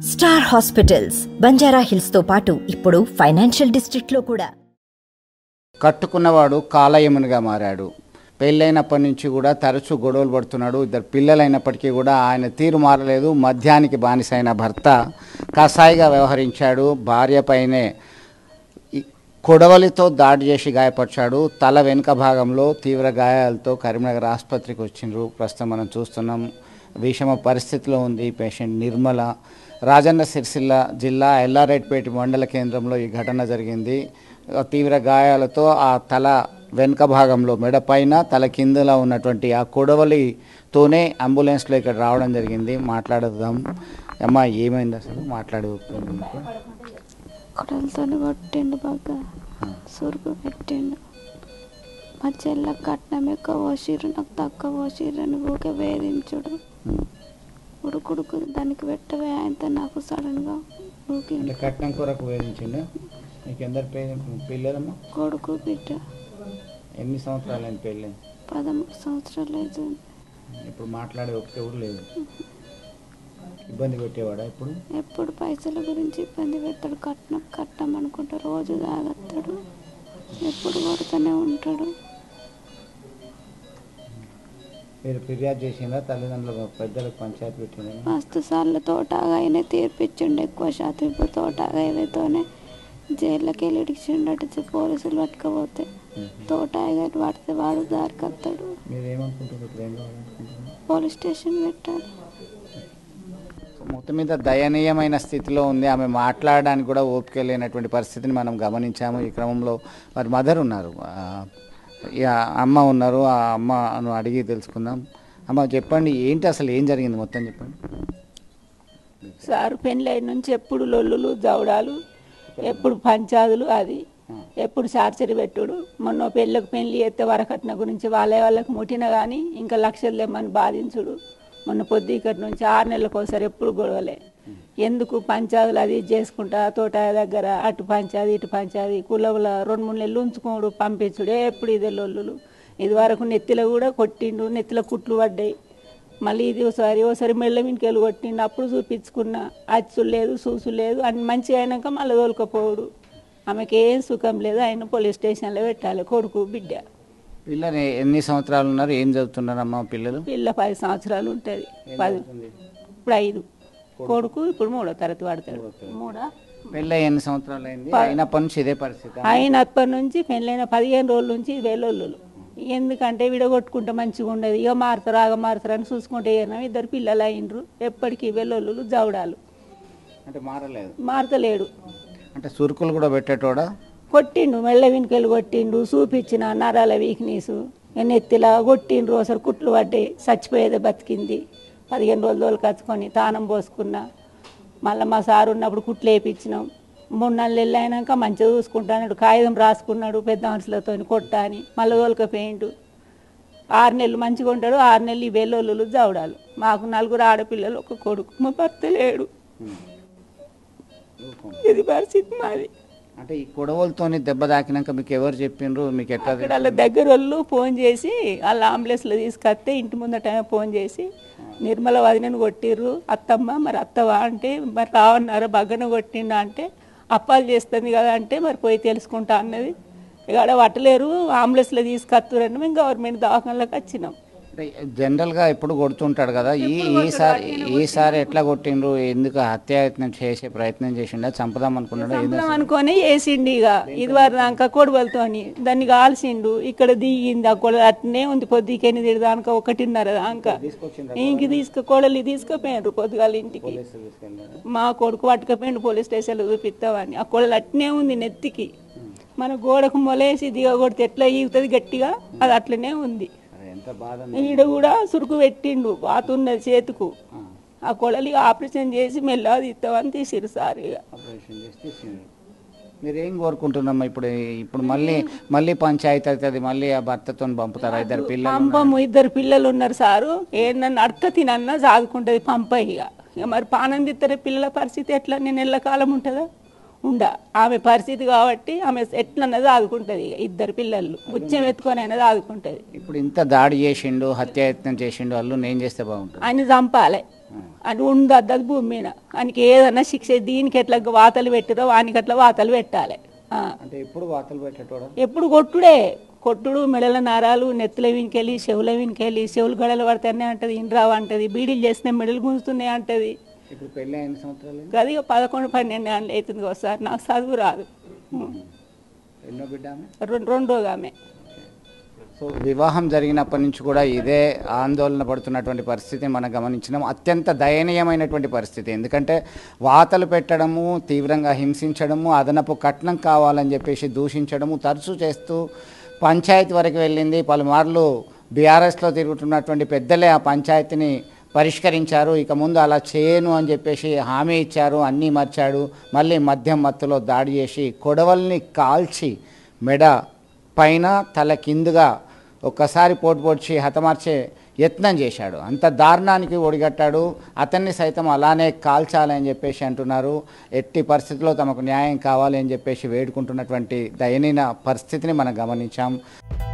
Star hospitals Banjara hills తో పాటు ఇప్పుడు ఫైనాన్షియల్ డిస్ట్రిక్ట్ లో కూడా కట్టుకున్నవాడు కాలయమునిగా మారాడు పెళ్ళైనప్పటి నుంచి కూడా తరచూ గొడవలు పడుతున్నాడు ఇద్దరు పిల్లలైనప్పటికీ కూడా ఆయన తీరు మారలేదు మద్యానికి బానిసైన భర్త కసాయిగా వ్యవహరించాడు భార్య పైనే ఈ కొడవలితో దాడి చేసి గాయపరిచాడు తల వెనుక భాగంలో తీవ్ర గాయాలతో కరీంనగర్ ఆసుపత్రికి వచ్చిండ్రు ప్రస్తుతం మనం చూస్తున్నాం విషమ పరిస్థితిలో ఉంది ఈ పేషెంట్ నిర్మల రాజన్న సిరిసిల్ల జిల్లా ఎల్లారెడ్డిపేట మండల కేంద్రంలో ఈ ఘటన జరిగింది ఆ తీవ్ర గాయాలతో ఆ తల వెనుక భాగంలో మెడ పైన తల కిందలో ఉన్నటువంటి ఆ కొడవలితోనే అంబులెన్స్లో ఇక్కడ రావడం జరిగింది మాట్లాడదాం అమ్మా ఏమైంది అసలు మాట్లాడు కొడలతో కొట్టిండు బాగా సురుకు పెట్టిండు మా చెల్ల కట్నం ఎక్కువ పోసిర్రు నాకు తక్కువ పోసిర్రు అని ఊకే వేధించుడు ఉడుకుడుకు దానికి పెట్టవే ఆయనతో నాకు సడన్గా ఊకి అంటే కట్నం కొరకు వేధించిండు నీకు ఎందరు పిల్లలమ్మా కొడుకు బిడ్డ ఎన్ని సంవత్సరాలు అయింది పెళ్ళి పదమూడు సంవత్సరాలు అవుతుంది ఇప్పుడు మాట్లాడే ఒకే కూడా లేదు ఇబ్బంది పెట్టేవాడా ఇప్పుడు ఎప్పుడు పైసల గురించి ఇబ్బంది పెడతాడు కట్నం కట్నం అనుకుంటా రోజు తాగస్తాడు ఎప్పుడు కొడుతూనే ఉంటాడు మీరు ఫిర్యాదు చేసిందా తల్లిదండ్రులు పెద్దలకు పంచాయతీ పెట్టిందా మస్తు సార్లు తోటాగా అయినా తీర్పిచ్చిండు ఎక్కువ శాతం ఇప్పుడు తోటాగా అయితేనే జైల్లోకి వెళ్ళి ఇడిచిండట పోలీసులు పట్టుకపోతే తోటాగా పడితే వాడు దారికి వస్తాడు మీరు ఏమనుకుంటున్నారు ఇప్పుడు ఏం కావాలనుకుంటున్నారు పోలీస్ స్టేషన్ పెట్టాలి మొత్తం మీద దయనీయమైన స్థితిలో ఉంది ఆమె మాట్లాడడానికి కూడా ఓపిక లేనటువంటి పరిస్థితిని మనం గమనించాము ఈ క్రమంలో వారి మదర్ ఉన్నారు ఆ, ఈ ఆ అమ్మ ఉన్నారు ఆ అమ్మను అడిగి తెలుసుకుందాం అమ్మ చెప్పండి ఏంటి అసలు ఏం జరిగింది మొత్తం చెప్పండి సార్ పెళ్ళైన నుంచి ఎప్పుడు లొల్లులు జవడాలు ఎప్పుడు పంచాదులు అది ఎప్పుడు చార్చరి పెట్టుడు మొన్న పెళ్ళకు పెళ్లి ఎత్తే వరకట్న గురించి వాళ్ళ వాళ్ళకి ముట్టిన కానీ ఇంకా లక్షలు లేమని బాధించుడు మొన్న పొద్దుకటి నుంచి ఆరు నెలలకు ఒకసారి ఎప్పుడు గొడవలే ఎందుకు పంచాదులు అది ఇది చేసుకుంటా తోట దగ్గర అటు పంచాది ఇటు పంచాది కులవుల రెండు మూడు నెలలు ఉంచుకోడు పంపించుడు ఎప్పుడు ఇదే లొల్లులు ఇది వరకు నెత్తిలో కూడా కొట్టిండు నెత్తిలో కుట్లు పడ్డాయి మళ్ళీ ఇది ఒకసారి ఒకసారి మెల్ల మింటికెళ్ళి కొట్టిండు అప్పుడు చూపించుకున్నా అచ్చు లేదు సూసు లేదు అని మంచిగా అయినాక మళ్ళీ తోలుకపోవడు ఆమెకి ఏం సుఖం లేదు ఆయన పోలీస్ స్టేషన్లో పెట్టాలి కొడుకు బిడ్డ పిల్లలు ఎన్ని సంవత్సరాలు ఉన్నారు ఏం చదువుతున్నారమ్మా పిల్లలు పిల్ల పది సంవత్సరాలు ఉంటుంది పది ఇప్పుడు ఐదు కొడుకు ఇప్పుడు మూడో తరగతి పడతాడు మూడా పెళ్ళి ఎన్ని సంవత్సరాలు అయింది అయినప్పటి నుంచి ఇదే పరిస్థితి అయినప్పటి నుంచి పెళ్ళైన పదిహేను రోజుల నుంచి వేలొల్లులు ఎందుకంటే విడగొట్టుకుంటే మంచిగా ఉండదు ఇక మారుతారు ఆగ మారుతారు అని చూసుకుంటే ఏనా ఇద్దరు పిల్లలు అయినరు ఎప్పటికీ వెల్లొల్లులు జవడాలు అంటే మారలేదు మారతలేడు అంటే సురుకులు కూడా పెట్టేటోడా కొట్టిండు మెళ్ళ వెనుకలు కొట్టిండు చూపించిన నరాల వీక్నెస్ నెత్తిలా కొట్టిండ్రు ఒకసారి కుట్లు పడ్డాయి చచ్చిపోయేదే బతికింది పదిహేను రోజులు రోజులు కచ్చుకొని తానం పోసుకున్నా మళ్ళీ మా సారు ఉన్నప్పుడు కుట్లు వేయించినాం మూడు నాలుగు నెలలు అయినాక మంచిగా చూసుకుంటాడు కాగితం రాసుకున్నాడు పెద్ద మనుషులతో కొట్టా అని మళ్ళీ తోలుకపోయిండు ఆరు నెలలు మంచిగా ఉంటాడు ఆరు నెలలు ఈ వెల్లోళ్ళు జవడాలు మాకు నలుగురు ఆడపిల్లలు ఒక కొడుకు మా భర్త లేడు ఇది పరిస్థితి మాది అంటే ఈ కొడవలతోని దెబ్బ తాకినాక మీకు ఎవరు చెప్పిండ్రు మీకు ఎట్లా అక్కడ వాళ్ళ దగ్గర వాళ్ళు ఫోన్ చేసి వాళ్ళ అంబులెన్స్లో తీసుకొస్తే ఇంటి ముందట ఫోన్ చేసి నిర్మల వదినను కొట్టిర్రు అత్తమ్మ మరి అత్తవా అంటే మరి రావన్నారు బగ్గన కొట్టిండా అంటే అప్పాలు చేస్తుంది కదా అంటే మరి పోయి తెలుసుకుంటా అన్నది ఇక ఆడ పట్టలేరు అంబులెన్స్లో తీసుకొస్తారని మేము గవర్నమెంట్ దవాఖానలోకి వచ్చినాం అంటే జనరల్గా ఎప్పుడు కొడుతుంటాడు కదా ఈ ఈసారి ఈసారి ఎట్లా కొట్టిండ్రు ఎందుకు హత్యాయత్నం చేసే ప్రయత్నం చేసిండా చంపుదాం అనుకున్నాడు చంపుదాం అనుకొని వేసిండు ఇక ఇది వారు దాకా కొడవలతోని దాన్ని కాల్చిండు ఇక్కడ దిగింది ఆ కొడలు అట్నే ఉంది పొద్దుకెని తిడదాక ఒకటిన్నర దాకా ఇంక తీసుకు కొడలు తీసుకుపోయినారు పొద్దుగాల ఇంటికి మా కొడుకు పట్టుకపోయిండు పోలీస్ స్టేషన్లో చూపిస్తామని ఆ కొడలు అట్నే ఉంది నెత్తికి మన గోడకు మొలేసి దిగగొడితే ఎట్లా ఈగుతుంది గట్టిగా అది అట్లనే ఉంది ఎంత బాధ ఈడ కూడా సురుకు పెట్టిండు వాతున్నది చేతుకు ఆ కొడలి ఆపరేషన్ చేసి మెల్లగా తీస్తామని తీసిరు సార్ ఇక ఆపరేషన్ చేసి తీసిండ్రు. మీరు ఏం కోరుకుంటున్నామ్మా ఇప్పుడు ఇప్పుడు మళ్ళీ మళ్ళీ పంచాయతీ అవుతుంది మళ్ళీ ఆ భర్తతో పంపుతారా ఇద్దరు పిల్లలు పంపము ఇద్దరు పిల్లలు ఉన్నారు సారు ఏంటన్నా అడక తినన్నా సాదుకుంటుంది పంప ఇక ఇక మరి పానం తిత్తరే పిల్లల పరిస్థితి ఎట్లా నేను ఎల్లకాలం ఉంటుందా ఉండ ఆమె పరిస్థితి కాబట్టి ఆమె ఎట్లన్నది ఆదుకుంటుంది ఇక ఇద్దరు పిల్లలు ముత్యం ఎత్తుకొని అయినది ఆదుకుంటుంది ఇప్పుడు ఇంత దాడి చేసిండు హత్యాయత్నం చేసిండు వాళ్ళు నేను చేస్తే బాగుంటుంది ఆయన చంపాలి అని ఉండద్దు భూమి మీద ఆయనకి ఏదన్నా శిక్ష దీనికి ఎట్లా వాతలు పెట్టిరో వానికి అట్లా వాతలు పెట్టాలి ఆ. అంటే ఎప్పుడు వాతలు పెట్టేటోడా ఎప్పుడు కొట్టుడే కొట్టుడు మెడల నారాలు నెత్తుల వినికెళ్ళి చెవుల వినికెళ్ళి చెవులు గడలు పడతానే అంటది ఇండ్రావు అంటది బీడీలు చేస్తే మెడలు గుంజుతున్నాయి అంటది ఇప్పుడు పెళ్ళి అయిన సంవత్సరాలు గది పదకొండు పన్నెండు ఏళ్ళు అవుతుంది ఒకసారి నాకు చదువు రాదు ఎన్నో బిడ్డ ఆమె? రెండు రెండోగా ఆమె సో వివాహం జరిగినప్పటి నుంచి కూడా ఇదే ఆందోళన పడుతున్నటువంటి పరిస్థితిని మనం గమనించినాం అత్యంత దయనీయమైనటువంటి పరిస్థితి ఎందుకంటే వాతలు పెట్టడము తీవ్రంగా హింసించడము అదనపు కట్నం కావాలని చెప్పేసి దూషించడము తరచూ చేస్తూ పంచాయతీ వరకు వెళ్ళింది పలుమార్లు బీఆర్ఎస్లో తిరుగుతున్నటువంటి పెద్దలే ఆ పంచాయతీని పరిష్కరించారు ఇక ముందు అలా చేయను అని చెప్పేసి హామీ ఇచ్చారు అన్నీ మర్చాడు మళ్ళీ మద్యం మత్తులో దాడి చేసి కొడవల్ని కాల్చి మెడ పైన తల కిందుగా ఒక్కసారి పోటు పొడిచి హతమార్చే యత్నం చేశాడు అంత దారుణానికి ఒడిగట్టాడు అతన్ని సైతం అలానే కాల్చాలని చెప్పేసి అంటున్నారు ఎట్టి పరిస్థితుల్లో తమకు న్యాయం కావాలి అని చెప్పేసి వేడుకుంటున్నటువంటి దయనీయ పరిస్థితిని మనం గమనించాం